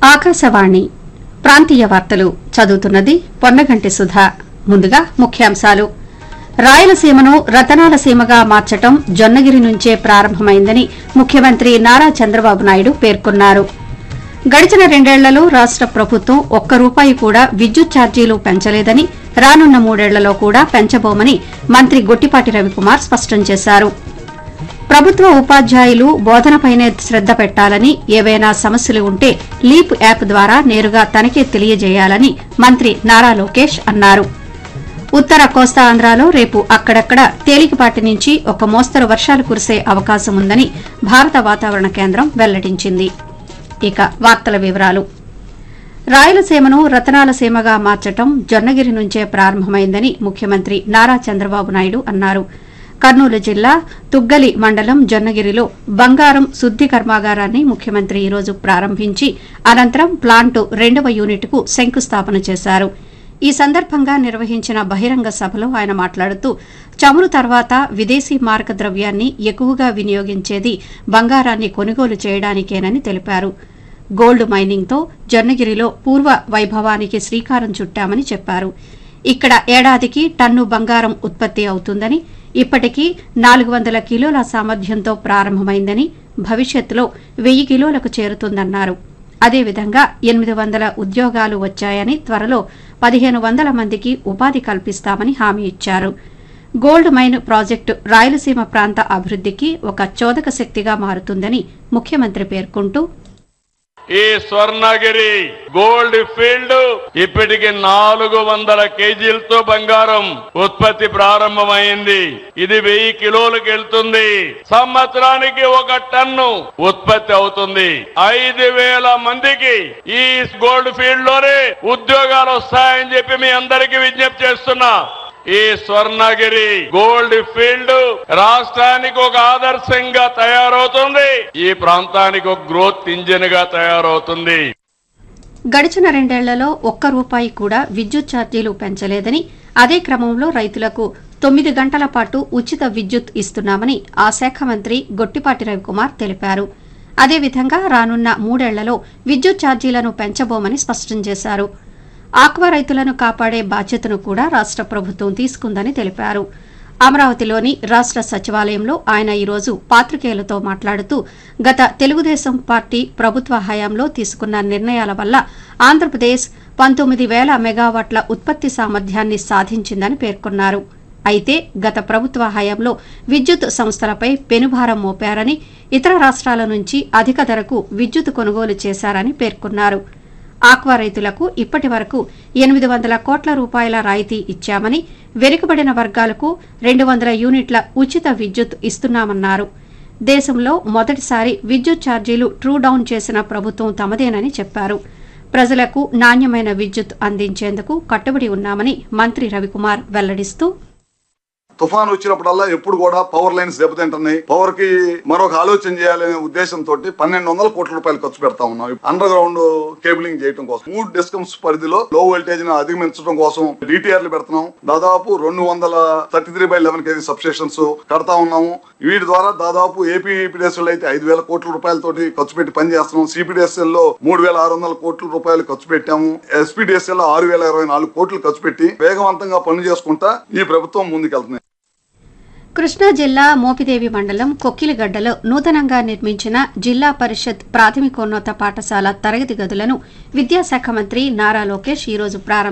ఆకాశవాణి ప్రాంతీయ వార్తలు చదువుతున్నది పొన్నగంటి సుధా ముందుగా ముఖ్యాంశాలు రాయలసీమను రతనాల సీమగా మార్చటం జొన్నగిరి నుంచే ప్రారంభమైందని ముఖ్యమంత్రి నారా చంద్రబాబు నాయుడు పేర్కొన్నారు గడిచిన రెండేళ్లలో రాష్ట ప్రభుత్వం ఒక్క రూపాయి కూడా విద్యుత్ ఛార్జీలు పెంచలేదని రానున్న మూడేళ్లలో కూడా పెంచబోమని మంత్రి గొట్టిపాటి రవికుమార్ స్పష్టం చేశారు ప్రభుత్వ ఉపాధ్యాయులు బోధనపైనే శ్రద్ద పెట్టాలని ఏవైనా సమస్యలు ఉంటే లీప్ యాప్ ద్వారా నేరుగా తనకే తెలియజేయాలని మంత్రి నారా లోకేష్ అన్నారు ఉత్తర కోస్తా ఆంధ్రాలో రేపు అక్కడక్కడ తేలికపాటి నుంచి ఒక మోస్తరు వర్షాలు కురిసే అవకాశం ఉందని భారత వాతావరణ కేంద్రం వెల్లడించింది ఇక వార్తల వివరాలు రాయలసీమను రతనాల సీమగా మార్చటం జొన్నగిరి నుంచే ప్రారంభమైందని ముఖ్యమంత్రి నారా చంద్రబాబు నాయుడు అన్నారు కర్నూలు జిల్లా తుగ్గలి మండలం జొన్నగిరిలో బంగారం శుద్ది కర్మాగారాన్ని ముఖ్యమంత్రి ఈరోజు ప్రారంభించి అనంతరం ప్లాంటు రెండవ యూనిట్కు శంకుస్థాపన చేశారు ఈ సందర్భంగా నిర్వహించిన బహిరంగ సభలో ఆయన మాట్లాడుతూ చమురు తర్వాత విదేశీ మార్క ద్రవ్యాన్ని ఎక్కువగా వినియోగించేది బంగారాన్ని కొనుగోలు చేయడానికేనని తెలిపారు గోల్డ్ మైనింగ్తో జొన్నగిరిలో పూర్వ వైభవానికి శ్రీకారం చుట్టామని చెప్పారు ఇక్కడ ఏడాదికి టన్ను బంగారం ఉత్పత్తి అవుతుందని ఇప్పటికీ నాలుగు వందల కిలోల సామర్థ్యంతో ప్రారంభమైందని భవిష్యత్తులో వెయ్యి కిలోలకు చేరుతుందన్నారు అదేవిధంగా ఎనిమిది వందల ఉద్యోగాలు వచ్చాయని త్వరలో పదిహేను వందల మందికి ఉపాధి కల్పిస్తామని హామీ ఇచ్చారు గోల్డ్ మైన్ ప్రాజెక్టు రాయలసీమ ప్రాంత అభివృద్ధికి ఒక చోదక శక్తిగా మారుతుందని ముఖ్యమంత్రి పేర్కొంటూ ఈ స్వర్ణగిరి గోల్డ్ ఫీల్డ్ ఇప్పటికి నాలుగు వందల కేజీలతో బంగారం ఉత్పత్తి ప్రారంభమైంది ఇది వెయ్యి కిలోలకు వెళ్తుంది సంవత్సరానికి ఒక టన్ను ఉత్పత్తి అవుతుంది ఐదు వేల మందికి ఈ గోల్డ్ ఫీల్డ్ లోనే ఉద్యోగాలు వస్తాయని చెప్పి మీ అందరికీ విజ్ఞప్తి చేస్తున్నా ఈ స్వర్ణగిరి గోల్డ్ ఫీల్డ్ రాష్ట్రానికి ఒక ఆదర్శంగా తయారవుతుంది ఈ ప్రాంతానికి ఒక గ్రోత్ ఇంజిన్ గా తయారవుతుంది గడిచిన రెండేళ్లలో ఒక్క రూపాయి కూడా విద్యుత్ ఛార్జీలు పెంచలేదని అదే క్రమంలో రైతులకు తొమ్మిది గంటల పాటు ఉచిత విద్యుత్ ఇస్తున్నామని ఆ శాఖ మంత్రి గొట్టిపాటి రవికుమార్ తెలిపారు అదేవిధంగా రానున్న మూడేళ్లలో విద్యుత్ ఛార్జీలను పెంచబోమని స్పష్టం చేశారు ఆక్వా రైతులను కాపాడే బాధ్యతను కూడా రాష్ట ప్రభుత్వం తీసుకుందని తెలిపారు అమరావతిలోని రాష్ట సచివాలయంలో ఆయన ఈరోజు పాత్రికేయులతో మాట్లాడుతూ గత తెలుగుదేశం పార్టీ ప్రభుత్వ హయాంలో తీసుకున్న నిర్ణయాల వల్ల ఆంధ్రప్రదేశ్ పంతొమ్మిది వేల మెగావాట్ల ఉత్పత్తి సామర్థ్యాన్ని సాధించిందని పేర్కొన్నారు అయితే గత ప్రభుత్వ హయాంలో విద్యుత్ సంస్థలపై పెనుభారం మోపారని ఇతర రాష్ట్రాల నుంచి అధిక ధరకు విద్యుత్ కొనుగోలు చేశారని పేర్కొన్నారు ఆక్వా రైతులకు ఇప్పటి వరకు ఎనిమిది వందల కోట్ల రూపాయల రాయితీ ఇచ్చామని వెనుకబడిన వర్గాలకు రెండు వందల యూనిట్ల ఉచిత విద్యుత్ ఇస్తున్నామన్నారు దేశంలో మొదటిసారి విద్యుత్ ఛార్జీలు ట్రూ డౌన్ చేసిన ప్రభుత్వం తమదేనని చెప్పారు ప్రజలకు నాణ్యమైన విద్యుత్ అందించేందుకు కట్టుబడి ఉన్నామని మంత్రి రవికుమార్ వెల్లడిస్తూ తుఫాన్ వచ్చినప్పుడల్లా ఎప్పుడు కూడా పవర్ లైన్స్ దెబ్బతింటున్నాయి పవర్ కి మరొక ఆలోచన చేయాలనే ఉద్దేశంతో పన్నెండు వందల కోట్ల రూపాయలు ఖర్చు పెడతా ఉన్నాం అండర్ గ్రౌండ్ కేబులింగ్ చేయడం కోసం మూడు డిస్కమ్స్ పరిధిలో లో వోల్టేజ్ ని అధిగమించడం కోసం డిటిఆర్లు పెడుతున్నాం దాదాపు రెండు వందల thirty three by eleven KV substations కడతా ఉన్నాము వీటి ద్వారా దాదాపు ఏపీ ఈపీడీఎస్ఎల్ అయితే ఐదు వేల కోట్ల రూపాయలతోటి ఖర్చు పెట్టి పని చేస్తున్నాం సిపిడిఎస్ఎల్ లో మూడు వేల ఆరు వందల కోట్ల రూపాయలు ఖర్చు పెట్టాము ఎస్పీడిఎస్ఎల్ లో ఆరు వేల ఇరవై నాలుగు కోట్లు ఖర్చు పెట్టి వేగవంతంగా పనులు చేసుకుంటా ఈ ప్రభుత్వం ముందుకెళ్తుంది కృష్ణా జిల్లా మోపిదేవి మండలం కొక్కిలిగడ్డలో నూతనంగా నిర్మించిన జిల్లా పరిషత్ ప్రాథమికోన్నత పాఠశాల తరగతి గదులను విద్యాశాఖ మంత్రి నారా లోకేష్ ఈరోజు ప్రారంభించారు